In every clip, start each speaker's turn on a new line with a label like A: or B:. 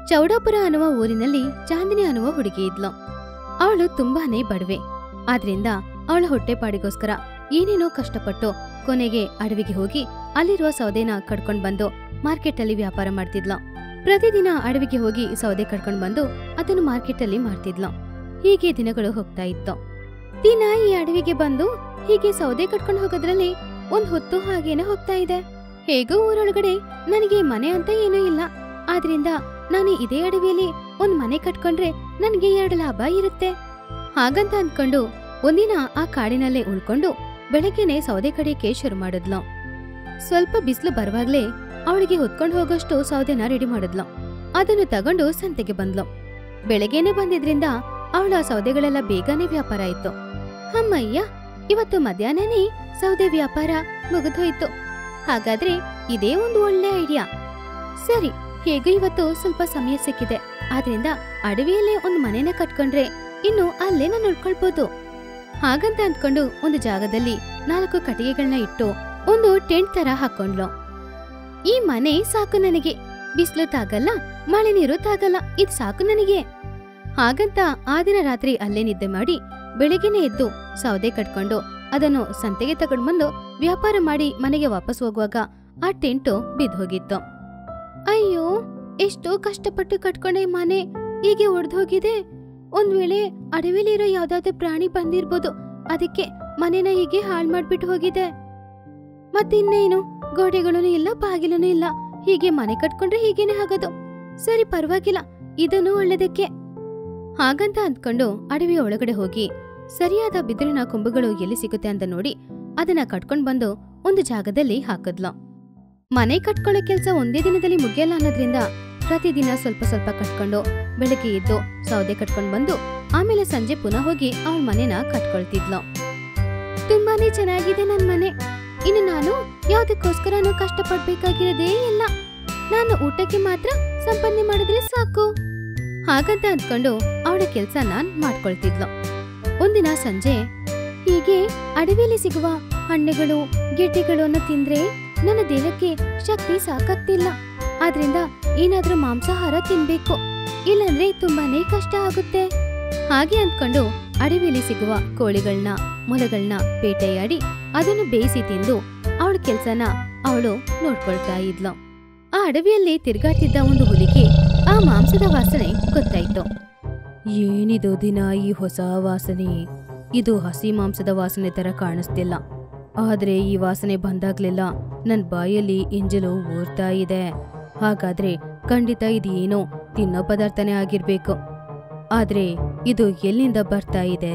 A: ಚೌಡಾಪುರ ಅನ್ನುವ ಊರಿನಲ್ಲಿ ಚಾಂದಿನಿ ಅನ್ನುವ ಹುಡುಗಿ ಇದ್ಲು ಅವಳು ತುಂಬಾನೇ ಬಡವೆ ಆದ್ರಿಂದ ಅವಳ ಹೊಟ್ಟೆಪಾಡಿಗೋಸ್ಕರ ಏನೇನೋ ಕಷ್ಟಪಟ್ಟು ಕೊನೆಗೆ ಅಡವಿಗೆ ಹೋಗಿ ಅಲ್ಲಿರುವ ಸೌದೆನ ಕಡ್ಕೊಂಡ್ ಬಂದು ಮಾರ್ಕೆಟ್ ಅಲ್ಲಿ ವ್ಯಾಪಾರ ಮಾಡ್ತಿದ್ಲು ಪ್ರತಿದಿನ ಅಡವಿಗೆ ಹೋಗಿ ಸೌದೆ ಕಡ್ಕೊಂಡ್ ಬಂದು ಅದನ್ನು ಮಾರ್ಕೆಟ್ ಅಲ್ಲಿ ಮಾರ್ತಿದ್ಲು ಹೀಗೆ ದಿನಗಳು ಹೋಗ್ತಾ ಇತ್ತು ದಿನ ಈ ಅಡವಿಗೆ ಬಂದು ಹೀಗೆ ಸೌದೆ ಕಟ್ಕೊಂಡು ಹೋಗೋದ್ರಲ್ಲಿ ಒಂದ್ ಹೊತ್ತು ಹಾಗೇನೆ ಹೋಗ್ತಾ ಇದೆ ಹೇಗೋ ಊರೊಳಗಡೆ ನನಗೆ ಮನೆ ಅಂತ ಏನೂ ಇಲ್ಲ ಆದ್ರಿಂದ ನಾನು ಇದೇ ಅಡವಿಯಲ್ಲಿ ಒಂದ್ ಮನೆ ಕಟ್ಕೊಂಡ್ರೆ ನನಗೆ ಎರಡು ಲಾಭ ಇರುತ್ತೆ ಹಾಗಂತ ಅಂದ್ಕೊಂಡು ಒಂದಿನ ಆ ಕಾಡಿನಲ್ಲೇ ಉಳ್ಕೊಂಡು ಬೆಳಗ್ಗೆನೆ ಸೌದೆ ಕಡಿಯಕ್ಕೆ ಶುರು ಮಾಡಿದ್ಲು ಸ್ವಲ್ಪ ಬಿಸಿಲು ಬರುವಾಗ್ಲೇ ಅವಳಿಗೆ ಹೊತ್ಕೊಂಡು ಹೋಗೋಷ್ಟು ಸೌದೆನ ರೆಡಿ ಮಾಡಿದ್ಲು ಅದನ್ನು ತಗೊಂಡು ಸಂತೆಗೆ ಬಂದ್ಲು ಬೆಳಗ್ಗೆನೆ ಬಂದಿದ್ರಿಂದ ಅವಳ ಸೌದೆಗಳೆಲ್ಲ ಬೇಗನೆ ವ್ಯಾಪಾರ ಆಯ್ತು ಅಮ್ಮಯ್ಯ ಇವತ್ತು ಮಧ್ಯಾಹ್ನನೇ ಸೌದೆ ವ್ಯಾಪಾರ ಮುಗಿದೋಯ್ತು ಹಾಗಾದ್ರೆ ಇದೇ ಒಂದು ಒಳ್ಳೆ ಐಡಿಯಾ ಸರಿ ಹೇಗೂ ಇವತ್ತು ಸ್ವಲ್ಪ ಸಮಯ ಸಿಕ್ಕಿದೆ ಆದ್ರಿಂದ ಅಡವಿಯಲ್ಲೇ ಒಂದು ಮನೆನ ಕಟ್ಕೊಂಡ್ರೆ ಇನ್ನು ಅಲ್ಲೇ ನಾನು ಉಳ್ಕೊಳ್ಬೋದು ಹಾಗಂತ ಅಂದ್ಕೊಂಡು ಒಂದು ಜಾಗದಲ್ಲಿ ನಾಲ್ಕು ಕಟ್ಟಿಗೆಗಳನ್ನ ಇಟ್ಟು ಒಂದು ಟೆಂಟ್ ತರ ಹಾಕೊಂಡ್ಲು ಈ ಮನೆ ಸಾಕು ನನಗೆ ಬಿಸಿಲು ತಾಗಲ್ಲ ಮಳೆ ನೀರು ತಾಗಲ್ಲ ಇದ್ ಸಾಕು ನನಗೆ ಹಾಗಂತ ಆ ದಿನ ರಾತ್ರಿ ಅಲ್ಲೇ ನಿದ್ದೆ ಮಾಡಿ ಬೆಳಗ್ಗೆನೆ ಎದ್ದು ಸೌದೆ ಕಟ್ಕೊಂಡು ಅದನ್ನು ಸಂತೆಗೆ ತಗೊಂಡ್ ಬಂದು ವ್ಯಾಪಾರ ಮಾಡಿ ಮನೆಗೆ ವಾಪಸ್ ಹೋಗುವಾಗ ಆ ಟೆಂಟು ಬಿದ್ದೋಗಿತ್ತು ಅಯ್ಯೋ ಎಷ್ಟೋ ಕಷ್ಟಪಟ್ಟು ಕಟ್ಕೊಂಡೆ ಈ ಮನೆ ಹೀಗೆ ಒಡೆದೋಗಿದೆ ಒಂದ್ ವೇಳೆ ಅಡವಿಲಿರೋ ಯಾವ್ದಾದ್ರು ಪ್ರಾಣಿ ಬಂದಿರ್ಬೋದು ಅದಕ್ಕೆ ಮನೆನ ಹೀಗೆ ಹಾಳ್ ಮಾಡ್ಬಿಟ್ಟು ಹೋಗಿದೆ ಮತ್ತಿನ್ನೇನು ಗೋಡೆಗಳೂ ಇಲ್ಲ ಬಾಗಿಲೂ ಇಲ್ಲ ಹೀಗೆ ಮನೆ ಕಟ್ಕೊಂಡ್ರೆ ಹೀಗೇನೆ ಆಗೋದು ಸರಿ ಪರವಾಗಿಲ್ಲ ಇದನ್ನು ಒಳ್ಳೆದಕ್ಕೆ ಹಾಗಂತ ಅಂದ್ಕೊಂಡು ಅಡವಿಯ ಒಳಗಡೆ ಹೋಗಿ ಸರಿಯಾದ ಬಿದಿರಿನ ಕೊಂಬುಗಳು ಎಲ್ಲಿ ಸಿಗುತ್ತೆ ಅಂತ ನೋಡಿ ಅದನ್ನ ಕಟ್ಕೊಂಡ್ ಬಂದು ಒಂದು ಜಾಗದಲ್ಲಿ ಹಾಕಿದ್ಲು ಮನೆ ಕಟ್ಕೊಳ್ಳೋ ಕೆಲ್ಸ ಒಂದೇ ದಿನದಲ್ಲಿ ಮುಗಿಯಲ್ಲ ಅನ್ನೋದ್ರಿಂದ ಪ್ರತಿದಿನ ಸ್ವಲ್ಪ ಸ್ವಲ್ಪ ಕಟ್ಕೊಂಡು ಬೆಳಗ್ಗೆ ಎದ್ದು ಸೌದೆ ಕಟ್ಕೊಂಡ್ ಬಂದು ಆಮೇಲೆ ಸಂಜೆ ಪುನಃ ಹೋಗಿ ಅವಳ ಮನೆನ ಕಟ್ಕೊಳ್ತಿದ್ಲು ತುಂಬಾನೇ ಚೆನ್ನಾಗಿದೆ ನನ್ ಮನೆ ಇನ್ನು ನಾನು ಯಾವ್ದಕ್ಕೋಸ್ಕರನೂ ಕಷ್ಟಪಡ್ಬೇಕಾಗಿರೋದೇ ಇಲ್ಲ ನಾನು ಊಟಕ್ಕೆ ಮಾತ್ರ ಸಂಪಾದನೆ ಮಾಡಿದ್ರೆ ಸಾಕು ಹಾಗಂತ ಅಂದ್ಕೊಂಡು ಅವಳ ಕೆಲ್ಸನ ಮಾಡ್ಕೊಳ್ತಿದ್ಲು ಒಂದಿನ ಸಂಜೆ ಹೀಗೆ ಅಡವಿಯಲ್ಲಿ ಸಿಗುವ ಹಣ್ಣುಗಳು ಗೆಡ್ಡೆಗಳು ಅನ್ನ ತಿಂದ್ರೆ ನನ್ನ ದೇಹಕ್ಕೆ ಶಕ್ತಿ ಸಾಕಾಗ್ತಿಲ್ಲ ಆದ್ರಿಂದ ಏನಾದ್ರೂ ಮಾಂಸಾಹಾರ ತಿನ್ಬೇಕು ಇಲ್ಲಾಂದ್ರೆ ತುಂಬಾನೇ ಕಷ್ಟ ಆಗುತ್ತೆ ಹಾಗೆ ಅಂದ್ಕೊಂಡು ಅಡವಿಯಲ್ಲಿ ಸಿಗುವ ಕೋಳಿಗಳನ್ನ ಮೊಲಗಳನ್ನ ಬೇಟೆಯಾಡಿ ಅದನ್ನು ಬೇಯಿಸಿ ತಿಂದು ಅವಳ ಕೆಲ್ಸನ ಅವಳು ನೋಡ್ಕೊಳ್ತಾ ಇದ್ಲು ಆ ಅಡವಿಯಲ್ಲಿ ತಿರುಗಾಡ್ತಿದ್ದ ಒಂದು ಹುಲಿಗೆ ಆ ಮಾಂಸದ ವಾಸನೆ ಗೊತ್ತಾಯ್ತು ಏನಿದು ದಿನ ಈ ಹೊಸ ವಾಸನೆ ಇದು ಹಸಿ ಮಾಂಸದ ವಾಸನೆ ತರ ಕಾಣಿಸ್ತಿಲ್ಲ ಆದ್ರೆ ಈ ವಾಸನೆ ಬಂದಾಗ್ಲೆಲ್ಲ ನನ್ ಬಾಯಲ್ಲಿ ಎಂಜಲು ಊರ್ತಾ ಇದೆ ಹಾಗಾದ್ರೆ ಖಂಡಿತ ಇದು ಏನೋ ತಿನ್ನೋ ಪದಾರ್ಥನೇ ಆಗಿರ್ಬೇಕು ಆದ್ರೆ ಇದು ಎಲ್ಲಿಂದ ಬರ್ತಾ ಇದೆ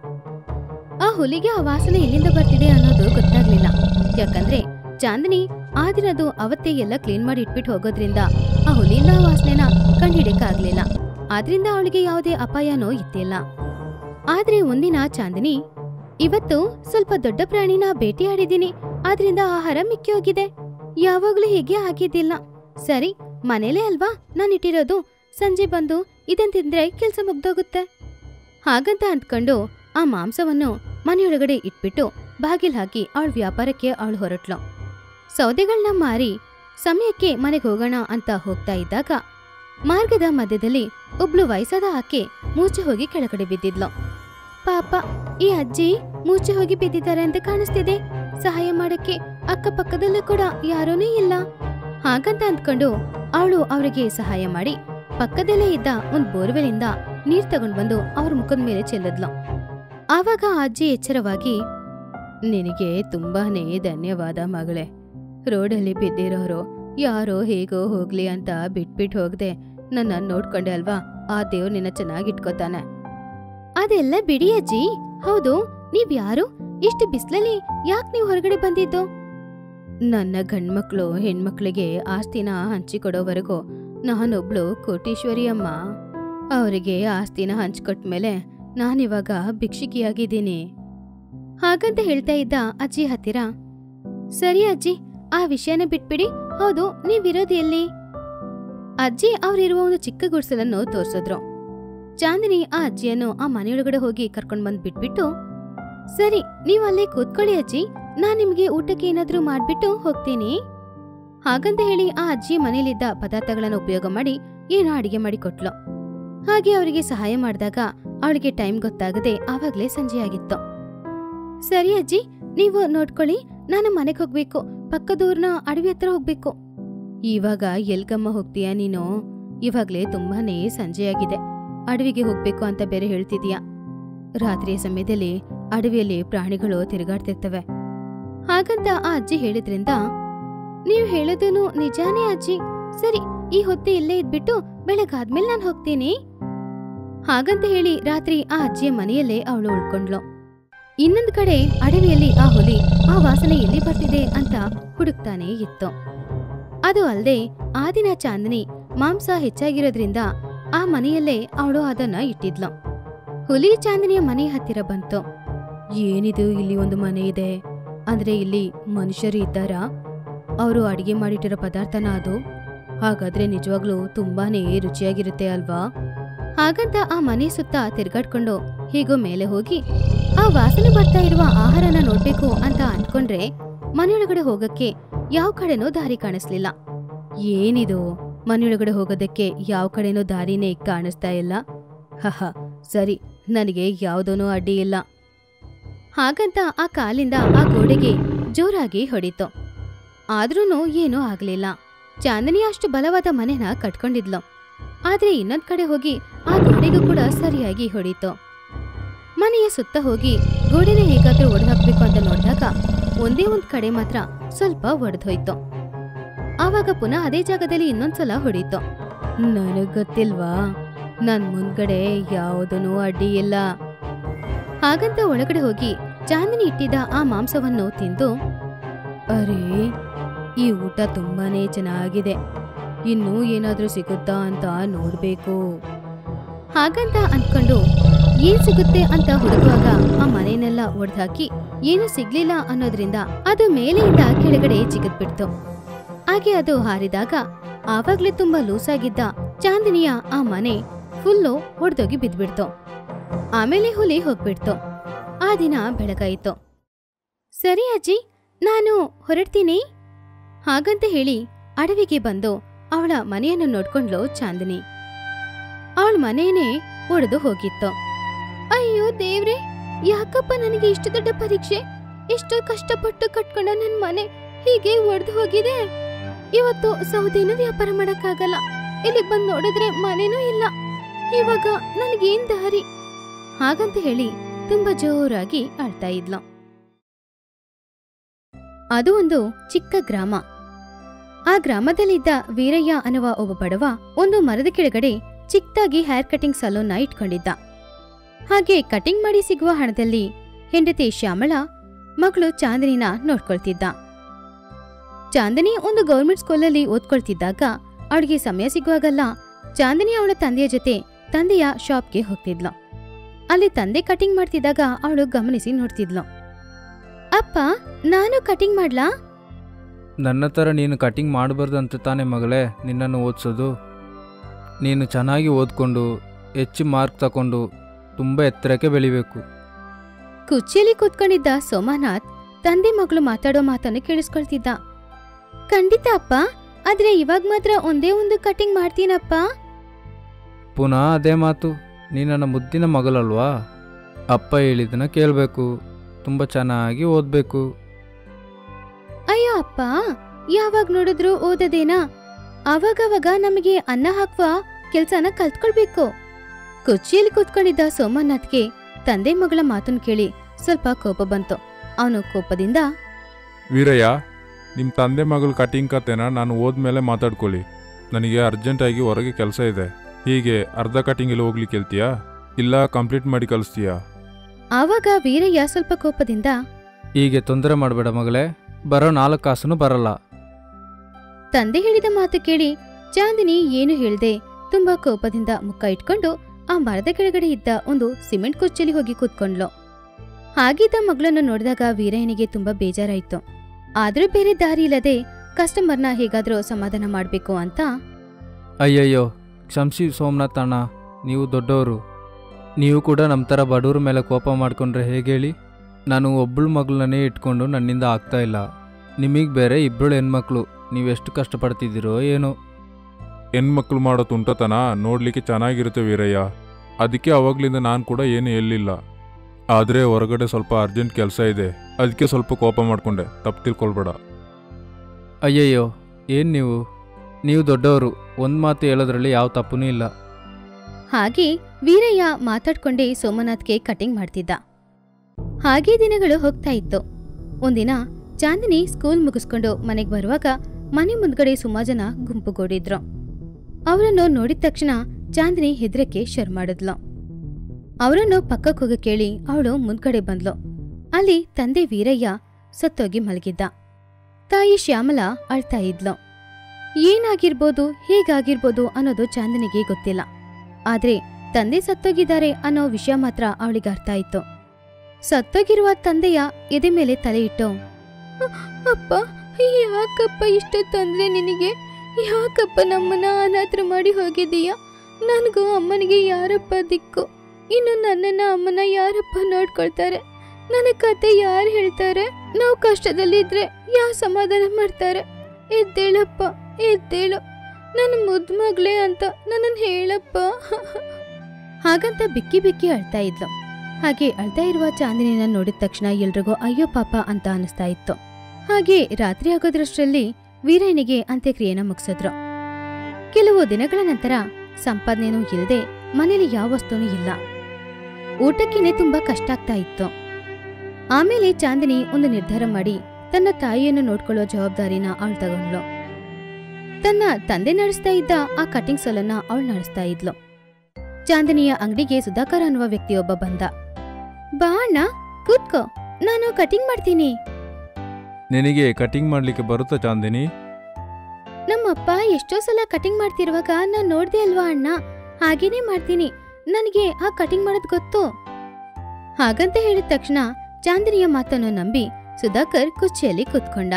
A: ಆ ಹುಲಿಗೆ ಆ ವಾಸನೆ ಎಲ್ಲಿಂದ ಬರ್ತಿದೆ ಅನ್ನೋದು ಗೊತ್ತಾಗ್ಲಿಲ್ಲ ಯಾಕಂದ್ರೆ ಚಾಂದಿನಿ ಆ ದಿನದು ಅವತ್ತೇ ಎಲ್ಲ ಕ್ಲೀನ್ ಮಾಡಿ ಇಟ್ಬಿಟ್ಟು ಹೋಗೋದ್ರಿಂದ ಆ ಹುಲಿಯಿಂದ ಆ ವಾಸನೆನ ಕಂಡಿಡಿಯಕ್ಕಾಗ್ಲಿಲ್ಲ ಆದ್ರಿಂದ ಅವಳಿಗೆ ಯಾವುದೇ ಅಪಾಯನೂ ಇತ್ತಿಲ್ಲ ಆದ್ರೆ ಒಂದಿನ ಚಾಂದಿನಿ ಇವತ್ತು ಸ್ವಲ್ಪ ದೊಡ್ಡ ಪ್ರಾಣಿನ ಬೇಟೆಯಾಡಿದೀನಿ ಆದ್ರಿಂದ ಆಹಾರ ಮಿಕ್ಕಿ ಹೋಗಿದೆ ಯಾವಾಗ್ಲೂ ಹೀಗೆ ಆಗಿದ್ದಿಲ್ಲ ಸರಿ ಮನೇಲೇ ಅಲ್ವಾ ನಾನಿಟ್ಟಿರೋದು ಸಂಜೆ ಬಂದು ಇದನ್ ತಿಂದ್ರೆ ಕೆಲ್ಸ ಮುಗ್ದೋಗುತ್ತೆ ಹಾಗಂತ ಅಂದ್ಕೊಂಡು ಆ ಮಾಂಸವನ್ನು ಮನೆಯೊಳಗಡೆ ಇಟ್ಬಿಟ್ಟು ಬಾಗಿಲ್ ಹಾಕಿ ಅವಳ ವ್ಯಾಪಾರಕ್ಕೆ ಅವಳು ಹೊರಟ್ಲು ಸೌದೆಗಳನ್ನ ಮಾರಿ ಸಮಯಕ್ಕೆ ಮನೆಗೆ ಹೋಗೋಣ ಅಂತ ಹೋಗ್ತಾ ಇದ್ದಾಗ ಮಾರ್ಗದ ಮಧ್ಯದಲ್ಲಿ ಒಬ್ಳು ವಯಸ್ಸಾದ ಆಕೆ ಮೂಚೆ ಹೋಗಿ ಕೆಳಗಡೆ ಬಿದ್ದಿದ್ಲು ಪಾಪ ಈ ಅಜ್ಜಿ ಮೂಚೆ ಹೋಗಿ ಬಿದ್ದಿದ್ದಾರೆ ಅಂತ ಕಾಣಿಸ್ತಿದೆ ಸಹಾಯ ಮಾಡಕ್ಕೆ ಅಕ್ಕಪಕ್ಕದಲ್ಲೂ ಕೂಡ ಯಾರೂನೇ ಇಲ್ಲ ಹಾಗಂತ ಅಂದ್ಕೊಂಡು ಅವಳು ಅವರಿಗೆ ಸಹಾಯ ಮಾಡಿ ಪಕ್ಕದಲ್ಲೇ ಇದ್ದ ಒಂದ್ ಬೋರ್ವೆಲಿಂದ ನೀರ್ ತಗೊಂಡ್ ಬಂದು ಅವ್ರ ಮುಖದ ಮೇಲೆ ಚೆಲ್ಲದ್ಲು ಆವಾಗ ಆ ಅಜ್ಜಿ ಎಚ್ಚರವಾಗಿ ನಿನಗೆ ತುಂಬಾನೇ ಧನ್ಯವಾದ ಮಗಳೇ ರೋಡಲ್ಲಿ ಬಿದ್ದಿರೋರು ಯಾರೋ ಹೇಗೋ ಹೋಗ್ಲಿ ಅಂತ ಬಿಟ್ಬಿಟ್ಟು ಹೋಗದೆ ನನ್ನ ನೋಡ್ಕೊಂಡೆ ಅಲ್ವಾ ಆ ದೇವ್ರು ನಿನ್ನ ಚೆನ್ನಾಗಿಟ್ಕೋತಾನೆ ಅದೆಲ್ಲ ಬಿಡಿ ಅಜ್ಜಿ ಹೌದು ನೀವ್ ಯಾರು ಇಷ್ಟು ಬಿಸ್ಲಲ್ಲಿ ಯಾಕೆ ನೀವು ಹೊರಗಡೆ ಬಂದಿದ್ದು ನನ್ನ ಗಂಡ್ಮಕ್ಳು ಹೆಣ್ಮಕ್ಳಿಗೆ ಆಸ್ತಿನ ಹಂಚಿಕೊಡೋವರೆಗೂ ನಾನೊಬ್ಳು ಕೋಟೀಶ್ವರಿ ಅಮ್ಮ ಅವರಿಗೆ ಆಸ್ತಿನ ಹಂಚ್ಕೊಟ್ಮೇಲೆ ನಾನಿವಾಗ ಭಿಕ್ಷುಕಿಯಾಗಿದ್ದೀನಿ ಹಾಗಂತ ಹೇಳ್ತಾ ಇದ್ದ ಅಜ್ಜಿ ಹತ್ತಿರ ಸರಿ ಅಜ್ಜಿ ಆ ವಿಷಯನ ಬಿಟ್ಬಿಡಿ ಹೌದು ನೀವಿರೋದು ಎಲ್ಲಿ ಅಜ್ಜಿ ಅವರಿರುವ ಒಂದು ಚಿಕ್ಕ ಗುಡಿಸಲನ್ನು ತೋರ್ಸಿದ್ರು ಚಾಂದಿನಿ ಆ ಅಜ್ಜಿಯನ್ನು ಆ ಮನೆಯೊಳಗಡೆ ಹೋಗಿ ಕರ್ಕೊಂಡ್ ಬಂದ್ ಬಿಟ್ಬಿಟ್ಟು ಸರಿ ನೀವ್ ಅಲ್ಲೇ ಕೂತ್ಕೊಳ್ಳಿ ಅಜ್ಜಿ ನಾನ್ ನಿಮ್ಗೆ ಊಟಕ್ಕೆ ಏನಾದ್ರೂ ಮಾಡ್ಬಿಟ್ಟು ಹೋಗ್ತೀನಿ ಹಾಗಂತ ಹೇಳಿ ಆ ಅಜ್ಜಿ ಮನೇಲಿದ್ದ ಪದಾರ್ಥಗಳನ್ನು ಉಪಯೋಗ ಮಾಡಿ ಏನೋ ಅಡಿಗೆ ಮಾಡಿ ಕೊಟ್ಲು ಹಾಗೆ ಅವರಿಗೆ ಸಹಾಯ ಮಾಡಿದಾಗ ಅವಳಿಗೆ ಟೈಮ್ ಗೊತ್ತಾಗದೆ ಆವಾಗ್ಲೇ ಸಂಜೆ ಆಗಿತ್ತು ಸರಿ ಅಜ್ಜಿ ನೀವು ನೋಡ್ಕೊಳ್ಳಿ ನಾನು ಮನೆಗೆ ಹೋಗ್ಬೇಕು ಪಕ್ಕದೂರ್ನ ಅಡವಿ ಹತ್ರ ಹೋಗ್ಬೇಕು ಇವಾಗ ಎಲ್ಗಮ್ಮ ಹೋಗ್ತೀಯಾ ನೀನು ಇವಾಗ್ಲೇ ತುಂಬಾನೇ ಸಂಜೆಯಾಗಿದೆ ಅಡವಿಗೆ ಹೋಗ್ಬೇಕು ಅಂತ ಬೇರೆ ಹೇಳ್ತಿದೀಯಾ ರಾತ್ರಿಯ ಸಮಯದಲ್ಲಿ ಅಡವಿಯಲ್ಲಿ ಪ್ರಾಣಿಗಳು ತಿರುಗಾಡ್ತಿರ್ತವೆ ಹಾಗಂತ ಆ ಅಜ್ಜಿ ಹೇಳಿದ್ರಿಂದ ನೀವು ಹೇಳೋದೂನು ನಿಜಾನೇ ಅಜ್ಜಿ ಸರಿ ಈ ಹೊತ್ತು ಇಲ್ಲೇ ಇದ್ಬಿಟ್ಟು ಬೆಳಗಾದ್ಮೇಲೆ ನಾನು ಹೋಗ್ತೀನಿ ಹಾಗಂತ ಹೇಳಿ ರಾತ್ರಿ ಆ ಅಜ್ಜಿಯ ಮನೆಯಲ್ಲೇ ಅವಳು ಉಳ್ಕೊಂಡ್ಲು ಇನ್ನೊಂದ್ ಕಡೆ ಅಡವಿಯಲ್ಲಿ ಆ ಹುಲಿ ಆ ವಾಸನೆ ಎಲ್ಲಿ ಬರ್ತಿದೆ ಅಂತ ಹುಡುಕ್ತಾನೇ ಇತ್ತು ಅದು ಅಲ್ದೆ ಆ ದಿನ ಚಾಂದಿನಿ ಮಾಂಸ ಹೆಚ್ಚಾಗಿರೋದ್ರಿಂದ ಆ ಮನೆಯಲ್ಲೇ ಅವಳು ಅದನ್ನ ಇಟ್ಟಿದ್ಲು ಹುಲಿ ಚಾಂದಿನಿಯ ಮನೆ ಹತ್ತಿರ ಬಂತು ಏನಿದು ಇಲ್ಲಿ ಒಂದು ಮನೆ ಇದೆ ಅಂದ್ರೆ ಇಲ್ಲಿ ಮನುಷ್ಯರು ಇದ್ದಾರಾ ಅವರು ಅಡಿಗೆ ಮಾಡಿಟ್ಟಿರೋ ಪದಾರ್ಥನ ಅದು ಹಾಗಾದ್ರೆ ನಿಜವಾಗ್ಲೂ ತುಂಬಾನೇ ರುಚಿಯಾಗಿರುತ್ತೆ ಅಲ್ವಾ ಹಾಗಂತ ಆ ಮನೆ ಸುತ್ತ ತಿರ್ಗಾಡ್ಕೊಂಡು ಹೀಗೋ ಮೇಲೆ ಹೋಗಿ ಆ ವಾಸನೆ ಬರ್ತಾ ಇರುವ ಆಹಾರನ ನೋಡ್ಬೇಕು ಅಂತ ಅನ್ಕೊಂಡ್ರೆ ಮನೆಯೊಳಗಡೆ ಹೋಗಕ್ಕೆ ಯಾವ ಕಡೆನೂ ದಾರಿ ಕಾಣಿಸ್ಲಿಲ್ಲ ಏನಿದು ಮನೆಯೊಳಗಡೆ ಹೋಗೋದಕ್ಕೆ ಯಾವ ಕಡೆನೂ ದಾರಿನೇ ಕಾಣಿಸ್ತಾ ಇಲ್ಲ ಹಹ ಸರಿ ನನಗೆ ಯಾವುದೂ ಅಡ್ಡಿ ಇಲ್ಲ ಹಾಗಂತ ಆ ಕಾಲಿಂದ ಆ ಗೋಡೆಗೆ ಜೋರಾಗಿ ಹೊಡಿತು ಆದ್ರೂನು ಏನೂ ಆಗ್ಲಿಲ್ಲ ಚಾಂದಿನಿ ಅಷ್ಟು ಬಲವಾದ ಮನೆನ ಕಟ್ಕೊಂಡಿದ್ಲು ಆದ್ರೆ ಇನ್ನೊಂದ್ ಕಡೆ ಹೋಗಿ ಆ ಗೋಡೆಗೂ ಕೂಡ ಸರಿಯಾಗಿ ಹೊಡೀತು ಮನೆಯ ಸುತ್ತ ಹೋಗಿ ಗೋಡೆನ ಹೇಗಾದ್ರೂ ಒಡೆದಾಕ್ಬೇಕು ಅಂತ ನೋಡಿದಾಗ ಒಂದೇ ಒಂದ್ ಕಡೆ ಮಾತ್ರ ಸ್ವಲ್ಪ ಒಡೆದೋಯ್ತು ಆವಾಗ ಪುನಃ ಅದೇ ಜಾಗದಲ್ಲಿ ಇನ್ನೊಂದ್ಸಲ ಹೊಡೀತು ನನಗ್ ಗೊತ್ತಿಲ್ವಾ ನನ್ ಮುಂದ್ಗಡೆ ಯಾವುದೂ ಅಡ್ಡಿ ಇಲ್ಲ ಹಾಗಂತ ಒಳಗಡೆ ಹೋಗಿ ಚಾಂದಿನಿ ಇಟ್ಟಿದ್ದ ಆ ಮಾಂಸವನ್ನು ತಿಂದು ಅರೇ ಈ ಊಟ ತುಂಬಾನೇ ಚೆನ್ನಾಗಿದೆ ಇನ್ನೂ ಏನಾದ್ರೂ ಸಿಗುತ್ತಾ ಅಂತ ನೋಡ್ಬೇಕು ಹಾಗಂತ ಅನ್ಕೊಂಡು ಏನ್ ಸಿಗುತ್ತೆ ಅಂತ ಹುಡುಕುವಾಗ ಆ ಮನೆನೆಲ್ಲ ಒಡೆದಾಕಿ ಏನು ಸಿಗ್ಲಿಲ್ಲ ಅನ್ನೋದ್ರಿಂದ ಅದು ಮೇಲೆಯಿಂದ ಕೆಳಗಡೆ ಚಿಗದ್ಬಿಡ್ತು ಹಾಗೆ ಅದು ಹಾರಿದಾಗ ಆವಾಗ್ಲೇ ತುಂಬಾ ಲೂಸಾಗಿದ್ದ ಚಾಂದಿನಿಯ ಆ ಮನೆ ಫುಲ್ಲು ಹೊಡೆದೋಗಿ ಬಿದ್ಬಿಡ್ತು ಆಮೇಲೆ ಹುಲಿ ಹೋಗ್ಬಿಡ್ತು ಆ ದಿನ ಬೆಳಗಾಯಿತು ಸರಿ ಅಜ್ಜಿ ನಾನು ಹೊರಡ್ತೀನಿ ಹಾಗಂತ ಹೇಳಿ ಅಡವಿಗೆ ಬಂದು ಅವಳ ಮನೆಯನ್ನು ನೋಡ್ಕೊಂಡ್ಲು ಚಾಂದಿನಿ ಅವಳ ಮನೇನೆ ಒಡೆದು ಹೋಗಿತ್ತು ಅಯ್ಯೋ ದೇವ್ರೆ ಯಾಕಪ್ಪ ನನಗೆ ಇಷ್ಟು ದೊಡ್ಡ ಪರೀಕ್ಷೆ ಇಷ್ಟು ಕಷ್ಟಪಟ್ಟು ಕಟ್ಕೊಂಡ ನನ್ ಮನೆ ಹೀಗೆ ಒಡೆದು ಹೋಗಿದೆ ಇವತ್ತು ಸೌದೆನೂ ವ್ಯಾಪಾರ ಮಾಡಕ್ಕಾಗಲ್ಲ ಇಲ್ಲಿಗ್ ಬಂದ್ ನೋಡಿದ್ರೆ ಮನೆನೂ ಇಲ್ಲ ಇವಾಗ ನನಗೇನ್ ದಾರಿ ಹಾಗಂತ ಹೇಳಿ ತುಂಬಾ ಜೋರಾಗಿ ಅಳ್ತಾ ಇದ್ಲು ಅದು ಒಂದು ಚಿಕ್ಕ ಗ್ರಾಮ ಆ ಗ್ರಾಮದಲ್ಲಿದ್ದ ವೀರಯ್ಯ ಅನ್ನುವ ಒಬ್ಬ ಬಡವ ಒಂದು ಮರದ ಕೆಳಗಡೆ ಚಿಕ್ಕದಾಗಿ ಹೇರ್ ಕಟಿಂಗ್ ಸಲೂನ್ನ ಇಟ್ಕೊಂಡಿದ್ದ ಹಾಗೆ ಕಟಿಂಗ್ ಮಾಡಿ ಸಿಗುವ ಹಣದಲ್ಲಿ ಹೆಂಡತಿ ಶ್ಯಾಮಳ ಮಗಳು ಚಾಂದಿನಿನ ನೋಡ್ಕೊಳ್ತಿದ್ದ ಚಾಂದಿನಿ ಒಂದು ಗೌರ್ಮೆಂಟ್ ಸ್ಕೂಲಲ್ಲಿ ಓದ್ಕೊಳ್ತಿದ್ದಾಗ ಅವಳಿಗೆ ಸಮಯ ಸಿಗುವಾಗಲ್ಲ ಚಾಂದಿನಿ ಅವಳ ತಂದೆಯ ಜೊತೆ ತಂದೆಯ ಶಾಪ್ಗೆ ಹೋಗ್ತಿದ್ಲು ಅಲ್ಲಿ ತಂದೆ ಕಟಿಂಗ್ ಮಾಡ್ತಿದ್ದಾಗ ಅವಳು ಗಮನಿಸಿ ನೋಡ್ತಿದ್ಲು ಅಪ್ಪ ನಾನು ಕಟಿಂಗ್ ಮಾಡ್ಲಾ
B: ನನ್ನ ಥರ ನೀನು ಕಟಿಂಗ್ ಮಾಡಬಾರ್ದು ಅಂತ ತಾನೇ ಮಗಳೇ ನಿನ್ನನ್ನು ಓದಿಸೋದು ನೀನು ಚೆನ್ನಾಗಿ ಓದ್ಕೊಂಡು ಹೆಚ್ಚು ಮಾರ್ಕ್ ತಗೊಂಡು ತುಂಬ ಎತ್ತರಕ್ಕೆ ಬೆಳಿಬೇಕು
A: ಕುರ್ಚಿಯಲ್ಲಿ ಕೂತ್ಕೊಂಡಿದ್ದ ಸೋಮನಾಥ್ ತಂದೆ ಮಗಳು ಮಾತಾಡೋ ಮಾತನ್ನು ಕೇಳಿಸ್ಕೊಳ್ತಿದ್ದ ಖಂಡಿತ ಅಪ್ಪ ಆದ್ರೆ ಇವಾಗ ಮಾತ್ರ ಒಂದೇ ಒಂದು ಕಟಿಂಗ್ ಮಾಡ್ತೀನಪ್ಪ
B: ಪುನಃ ಅದೇ ಮಾತು ನೀ ನನ್ನ ಮುದ್ದಿನ ಮಗಳಲ್ವಾ ಅಪ್ಪ ಹೇಳಿದ್ದನ್ನ ಕೇಳಬೇಕು ತುಂಬ ಚೆನ್ನಾಗಿ ಓದಬೇಕು
A: ಅಯ್ಯೋ ಅಪ್ಪ ಯಾವಾಗ ನೋಡಿದ್ರು ಓದದೇನಾ ಅವಾಗವಾಗ ನಮಗೆ ಅನ್ನ ಹಾಕುವ ಕೆಲ್ಸನ ಕಲ್ತ್ಕೊಳ್ಬೇಕು ಕುರ್ಚಿಯಲ್ಲಿ ಕೂತ್ಕೊಂಡಿದ್ದ ಸೋಮನಾಥ್ಗೆ ತಂದೆ ಮಗಳ ಮಾತನ್ನ ಕೇಳಿ ಸ್ವಲ್ಪ ಕೋಪ ಬಂತು ಅವನು ಕೋಪದಿಂದ
C: ವೀರಯ್ಯ ನಿಮ್ಮ ತಂದೆ ಮಗಳ ಕಟಿಂಗ್ ಕತೆನ ನಾನು ಹೋದ್ಮೇಲೆ ಮಾತಾಡ್ಕೊಳ್ಳಿ ನನಗೆ ಅರ್ಜೆಂಟಾಗಿ ಹೊರಗೆ ಕೆಲಸ ಇದೆ ಹೀಗೆ ಅರ್ಧ ಕಟಿಂಗಲ್ಲಿ ಹೋಗ್ಲಿಕ್ಕೆ ಹೇಳ್ತೀಯಾ ಇಲ್ಲ ಕಂಪ್ಲೀಟ್ ಮಾಡಿ ಕಳಿಸ್ತೀಯಾ
A: ಆವಾಗ ವೀರಯ್ಯ ಸ್ವಲ್ಪ ಕೋಪದಿಂದ
B: ಹೀಗೆ ತೊಂದರೆ ಮಾಡಬೇಡ ಮಗಳೇ ಬರೋ ನಾಲ್ಕು ಕಾಸು ಬರಲ್ಲ
A: ತಂದೆ ಹೇಳಿದ ಮಾತು ಕೇಳಿ ಚಾಂದಿನಿ ಏನು ಹೇಳ್ದೆ ತುಂಬಾ ಕೋಪದಿಂದ ಮುಖ ಇಟ್ಕೊಂಡು ಆ ಮರದ ಕೆಳಗಡೆ ಇದ್ದ ಒಂದು ಸಿಮೆಂಟ್ ಕುರ್ಚಿಯಲ್ಲಿ ಹೋಗಿ ಕೂತ್ಕೊಂಡ್ಲು ಹಾಗಿದ್ದ ಮಗಳನ್ನು ನೋಡಿದಾಗ ವೀರಯ್ಯನಿಗೆ ತುಂಬಾ ಬೇಜಾರಾಯ್ತು ಆದ್ರೂ ಬೇರೆ ದಾರಿ ಇಲ್ಲದೆ ಕಸ್ಟಮರ್ನ ಹೇಗಾದ್ರೂ ಸಮಾಧಾನ ಮಾಡ್ಬೇಕು ಅಂತ
B: ಅಯ್ಯಯ್ಯೋ ಕ್ಷಮಿಸಿ ಸೋಮನಾಥ್ ಅಣ್ಣ ನೀವು ದೊಡ್ಡವರು ನೀವು ಕೂಡ ನಮ್ಮ ಥರ ಬಡವ್ರ ಮೇಲೆ ಕೋಪ ಮಾಡ್ಕೊಂಡ್ರೆ ಹೇಗೆ ಹೇಳಿ ನಾನು ಒಬ್ಬಳು ಮಗಳನ್ನೇ ಇಟ್ಕೊಂಡು ನನ್ನಿಂದ ಆಗ್ತಾ ಇಲ್ಲ ನಿಮಗೆ ಬೇರೆ ಇಬ್ಬಳು ಹೆಣ್ಮಕ್ಳು ನೀವೆಷ್ಟು ಕಷ್ಟಪಡ್ತಿದ್ದೀರೋ ಏನೋ
C: ಹೆಣ್ಮಕ್ಳು ಮಾಡೋ ತುಂಟತನ ನೋಡ್ಲಿಕ್ಕೆ ಚೆನ್ನಾಗಿರುತ್ತೆ ವೀರಯ್ಯ ಅದಕ್ಕೆ ಅವಾಗ್ಲಿಂದ ನಾನು ಕೂಡ ಏನು ಹೇಳಿಲ್ಲ ಆದರೆ ಹೊರಗಡೆ ಸ್ವಲ್ಪ ಅರ್ಜೆಂಟ್ ಕೆಲಸ ಇದೆ ಅದಕ್ಕೆ ಸ್ವಲ್ಪ ಕೋಪ ಮಾಡ್ಕೊಂಡೆ ತಪ್ಪು ತಿಳ್ಕೊಳ್ಬೇಡ
B: ಅಯ್ಯಯ್ಯೋ ಏನು ನೀವು ನೀವು ದೊಡ್ಡವರು ಒಂದು ಮಾತು ಹೇಳೋದ್ರಲ್ಲಿ ಯಾವ ತಪ್ಪೂ ಇಲ್ಲ
A: ಹಾಗೆ ವೀರಯ್ಯ ಮಾತಾಡ್ಕೊಂಡೇ ಸೋಮನಾಥ್ಗೆ ಕಟಿಂಗ್ ಮಾಡ್ತಿದ್ದ ಹಾಗೆ ದಿನಗಳು ಹೋಗ್ತಾ ಇತ್ತು ಒಂದಿನ ಚಾಂದಿನಿ ಸ್ಕೂಲ್ ಮುಗಿಸ್ಕೊಂಡು ಮನೆಗೆ ಬರುವಾಗ ಮನೆ ಮುಂದ್ಗಡೆ ಸುಮಾರು ಜನ ಗುಂಪುಗೂಡಿದ್ರು ಅವರನ್ನು ನೋಡಿದ ತಕ್ಷಣ ಚಾಂದಿನಿ ಹೆದ್ರಕ್ಕೆ ಶುರು ಮಾಡಿದ್ಲು ಅವರನ್ನು ಪಕ್ಕಕ್ಕೆ ಹೋಗಿ ಕೇಳಿ ಅವಳು ಮುಂದ್ಗಡೆ ಬಂದ್ಲು ಅಲ್ಲಿ ತಂದೆ ವೀರಯ್ಯ ಸತ್ತೋಗಿ ಮಲಗಿದ್ದ ತಾಯಿ ಶ್ಯಾಮಲ ಅಳ್ತಾ ಇದ್ಲು ಏನಾಗಿರ್ಬೋದು ಹೇಗಾಗಿರ್ಬೋದು ಅನ್ನೋದು ಚಾಂದಿನಿಗೆ ಗೊತ್ತಿಲ್ಲ ಆದ್ರೆ ತಂದೆ ಸತ್ತೋಗಿದ್ದಾರೆ ಅನ್ನೋ ವಿಷಯ ಮಾತ್ರ ಅವಳಿಗೆ ಅರ್ಥ ಆಯ್ತು ಸತ್ತೋಗಿರುವ ತಂದೆಯ ಎದೆ ಮೇಲೆ ತಲೆ ಇಟ್ಟು ಅಪ್ಪ ಯಾಕಪ್ಪ ಇಷ್ಟು ತೊಂದ್ರೆ ನಿನಗೆ ಯಾಕಪ್ಪ ನಮ್ಮನ್ನ ಅನಾಥರು ಮಾಡಿ ಹೋಗಿದೀಯ ನನಗೂ ಅಮ್ಮನಿಗೆ ಯಾರಪ್ಪ ದಿಕ್ಕು ಇನ್ನು ನನ್ನನ್ನ ಅಮ್ಮನ ಯಾರಪ್ಪ ನೋಡ್ಕೊಳ್ತಾರೆ ನನ್ನ ಕತೆ ಯಾರು ಹೇಳ್ತಾರೆ ನಾವು ಕಷ್ಟದಲ್ಲಿದ್ರೆ ಯಾವ ಸಮಾಧಾನ ಮಾಡ್ತಾರೆ ಎದ್ದೇಳಪ್ಪ ಎದ್ದೇಳು ನನ್ನ ಮುದ್ದು ಮಗಳೇ ಅಂತ ನನ್ನನ್ನು ಹೇಳಪ್ಪ ಹಾಗಂತ ಬಿಕ್ಕಿ ಬಿಕ್ಕಿ ಅಳ್ತಾ ಇದ್ಲು ಹಾಗೆ ಅಳ್ತಾ ಇರುವ ಚಾಂದಿನಿನ ನೋಡಿದ ತಕ್ಷಣ ಎಲ್ರಿಗೂ ಅಯ್ಯೋ ಪಾಪ ಅಂತ ಅನಿಸ್ತಾ ಇತ್ತು ಹಾಗೆ ರಾತ್ರಿ ಆಗೋದ್ರಷ್ಟರಲ್ಲಿ ವೀರಯ್ಯನಿಗೆ ಅಂತ್ಯಕ್ರಿಯೆನ ಮುಗಿಸಿದ್ರು ಕೆಲವು ದಿನಗಳ ನಂತರ ಸಂಪಾದನೆನೂ ಇಲ್ಲದೆ ಮನೇಲಿ ಯಾವ ವಸ್ತುನೂ ಇಲ್ಲ ಊಟಕ್ಕೇನೆ ತುಂಬಾ ಕಷ್ಟ ಆಗ್ತಾ ಇತ್ತು ಆಮೇಲೆ ಚಾಂದಿನಿ ಒಂದು ನಿರ್ಧಾರ ಮಾಡಿ ತನ್ನ ತಾಯಿಯನ್ನು ನೋಡ್ಕೊಳ್ಳೋ ಜವಾಬ್ದಾರಿನ ಅವಳು ತಗೊಂಡ್ಲು ತನ್ನ ತಂದೆ ನಡೆಸ್ತಾ ಇದ್ದ ಆ ಕಟಿಂಗ್ ಸಲನ್ನ ಅವಳು ನಡೆಸ್ತಾ ಇದ್ಲು ಚಾಂದಿನಿಯ ಅಂಗಡಿಗೆ ಸುಧಾಕರ್ ಅನ್ನುವ ವ್ಯಕ್ತಿಯೊಬ್ಬ ಬಂದ ಬಾ ಅಣ್ಣ ಕೂತ್ಕೋ ನಾನು ಕಟಿಂಗ್ ಮಾಡ್ತೀನಿ
B: ನಿನಗೆ ಕಟಿಂಗ್ ಮಾಡಲಿಕ್ಕೆ ಬರುತ್ತಾ ಚಾಂದಿನಿ
A: ನಮ್ಮಪ್ಪ ಎಷ್ಟೋ ಸಲ ಕಟಿಂಗ್ ಮಾಡ್ತಿರುವಾಗ ನಾನ್ ನೋಡ್ದೆ ಅಲ್ವಾ ಅಣ್ಣ ಹಾಗೇನೇ ಮಾಡ್ತೀನಿ ನನಗೆ ಆ ಕಟಿಂಗ್ ಮಾಡೋದ್ ಗೊತ್ತು ಹಾಗಂತ ಹೇಳಿದ ತಕ್ಷಣ ಚಾಂದಿನಿಯ ಮಾತನ್ನು ನಂಬಿ ಸುಧಾಕರ್ ಕುರ್ಚಿಯಲ್ಲಿ ಕೂತ್ಕೊಂಡ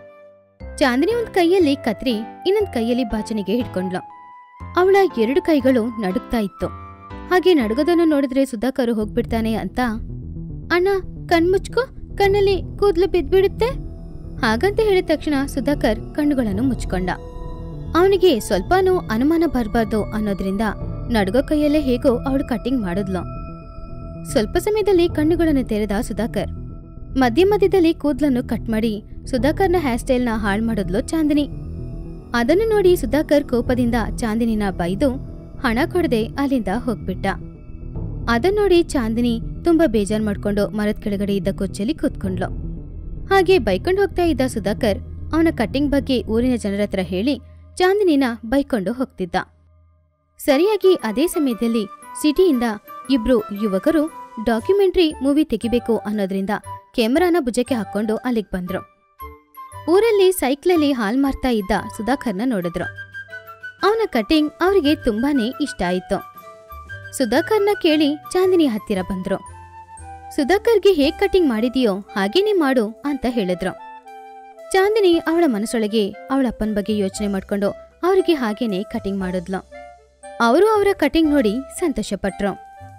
A: ಚಾಂದಿನಿ ಒಂದ್ ಕೈಯಲ್ಲಿ ಕತ್ರಿ ಇನ್ನೊಂದ್ ಕೈಯಲ್ಲಿ ಬಾಚಣಿಗೆ ಹಿಡ್ಕೊಂಡ್ಲು ಅವಳ ಎರಡು ಕೈಗಳು ನಡುಗ್ತಾ ಇತ್ತು ಹಾಗೆ ನಡುಗೋದನ್ನು ನೋಡಿದ್ರೆ ಸುಧಾಕರ್ ಹೋಗ್ಬಿಡ್ತಾನೆ ಅಂತ ಅಣ್ಣ ಕಣ್ಮುಚ್ಕೋ ಕಣ್ಣಲ್ಲಿ ಕೂದ್ಲು ಬಿದ್ಬಿಡುತ್ತೆ ಹಾಗಂತ ಹೇಳಿದ ತಕ್ಷಣ ಸುಧಾಕರ್ ಕಣ್ಣುಗಳನ್ನು ಮುಚ್ಕೊಂಡ ಅವನಿಗೆ ಸ್ವಲ್ಪನೂ ಅನುಮಾನ ಬರಬಾರ್ದು ಅನ್ನೋದ್ರಿಂದ ನಡುಗೋ ಕೈಯಲ್ಲೇ ಹೇಗೋ ಅವಳು ಕಟಿಂಗ್ ಮಾಡಿದ್ಲು ಸ್ವಲ್ಪ ಸಮಯದಲ್ಲಿ ಕಣ್ಣುಗಳನ್ನು ತೆರೆದ ಸುಧಾಕರ್ ಮಧ್ಯ ಮಧ್ಯದಲ್ಲಿ ಕೂದ್ಲನ್ನು ಕಟ್ ಮಾಡಿ ಸುಧಾಕರ್ನ ಹೇರ್ ಸ್ಟೈಲ್ನ ಹಾಳು ಮಾಡಿದ್ಲು ಚಾಂದಿನಿ ಅದನ್ನು ನೋಡಿ ಸುಧಾಕರ್ ಕೋಪದಿಂದ ಚಾಂದಿನಿನ ಬೈದು ಹಣ ಕೊಡದೆ ಅಲ್ಲಿಂದ ಹೋಗ್ಬಿಟ್ಟ ಅದನ್ನ ನೋಡಿ ಚಾಂದಿನಿ ತುಂಬಾ ಬೇಜಾರ್ ಮಾಡ್ಕೊಂಡು ಮರದ ಕೆಳಗಡೆ ಇದ್ದ ಕೊಚ್ಚಲಿ ಕೂತ್ಕೊಂಡ್ಲು ಹಾಗೆ ಬೈಕೊಂಡು ಹೋಗ್ತಾ ಇದ್ದ ಸುಧಾಕರ್ ಅವನ ಕಟ್ಟಿಂಗ್ ಬಗ್ಗೆ ಊರಿನ ಜನರ ಹತ್ರ ಹೇಳಿ ಚಾಂದಿನಿನ ಬೈಕೊಂಡು ಹೋಗ್ತಿದ್ದ ಸರಿಯಾಗಿ ಅದೇ ಸಮಯದಲ್ಲಿ ಸಿಟಿಯಿಂದ ಇಬ್ರು ಯುವಕರು ಡಾಕ್ಯುಮೆಂಟ್ರಿ ಮೂವಿ ತೆಗಿಬೇಕು ಅನ್ನೋದ್ರಿಂದ ಕ್ಯಾಮೆರಾನ ಭುಜಕ್ಕೆ ಹಾಕೊಂಡು ಅಲ್ಲಿಗೆ ಬಂದ್ರು ಊರಲ್ಲಿ ಸೈಕ್ಲಲ್ಲಿ ಹಾಲ್ ಮಾರ್ತಾ ಇದ್ದ ಸುಧಾಕರ್ನ ನೋಡಿದ್ರು ಅವನ ಕಟಿಂಗ್ ಅವರಿಗೆ ತುಂಬಾನೇ ಇಷ್ಟ ಆಯಿತು ಸುಧಾಕರ್ನ ಕೇಳಿ ಚಾಂದಿನಿ ಹತ್ತಿರ ಬಂದ್ರು ಸುಧಾಕರ್ಗೆ ಹೇಗ್ ಕಟಿಂಗ್ ಮಾಡಿದೀಯೋ ಹಾಗೇನೆ ಮಾಡು ಅಂತ ಹೇಳಿದ್ರು ಚಾಂದಿನಿ ಅವಳ ಮನಸ್ಸೊಳಗೆ ಅವಳ ಅಪ್ಪನ ಬಗ್ಗೆ ಯೋಚನೆ ಮಾಡ್ಕೊಂಡು ಅವರಿಗೆ ಹಾಗೇನೆ ಕಟಿಂಗ್ ಮಾಡಿದ್ಲು ಅವರು ಅವರ ಕಟಿಂಗ್ ನೋಡಿ ಸಂತೋಷಪಟ್ರು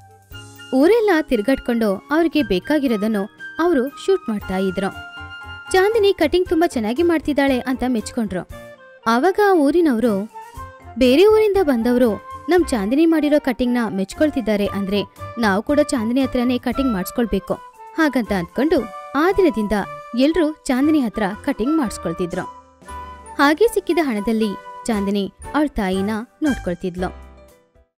A: ಊರೆಲ್ಲ ತಿರ್ಗಾಡ್ಕೊಂಡು ಅವ್ರಿಗೆ ಬೇಕಾಗಿರೋದನ್ನು ಅವರು ಶೂಟ್ ಮಾಡ್ತಾ ಇದ್ರು ಚಾಂದಿನಿ ಕಟಿಂಗ್ ತುಂಬಾ ಚೆನ್ನಾಗಿ ಮಾಡ್ತಿದ್ದಾಳೆ ಅಂತ ಮೆಚ್ಕೊಂಡ್ರು ಆವಾಗ ಆ ಊರಿನವರು ಬೇರೆ ಊರಿಂದ ಬಂದವರು ನಮ್ ಚಾಂದಿನಿ ಮಾಡಿರೋ ಕಟಿಂಗ್ನ ಮೆಚ್ಕೊಳ್ತಿದ್ದಾರೆ ಅಂದ್ರೆ ನಾವು ಕೂಡ ಚಾಂದಿನಿ ಹತ್ರನೇ ಕಟಿಂಗ್ ಮಾಡಿಸ್ಕೊಳ್ಬೇಕು ಹಾಗಂತ ಅಂದ್ಕೊಂಡು ಆ ದಿನದಿಂದ ಎಲ್ರೂ ಚಾಂದಿನಿ ಹತ್ರ ಕಟಿಂಗ್ ಮಾಡಿಸ್ಕೊಳ್ತಿದ್ರು ಹಾಗೆ ಸಿಕ್ಕಿದ ಹಣದಲ್ಲಿ ಚಾಂದಿನಿ ಅವಳ ತಾಯಿನ ನೋಡ್ಕೊಳ್ತಿದ್ಲು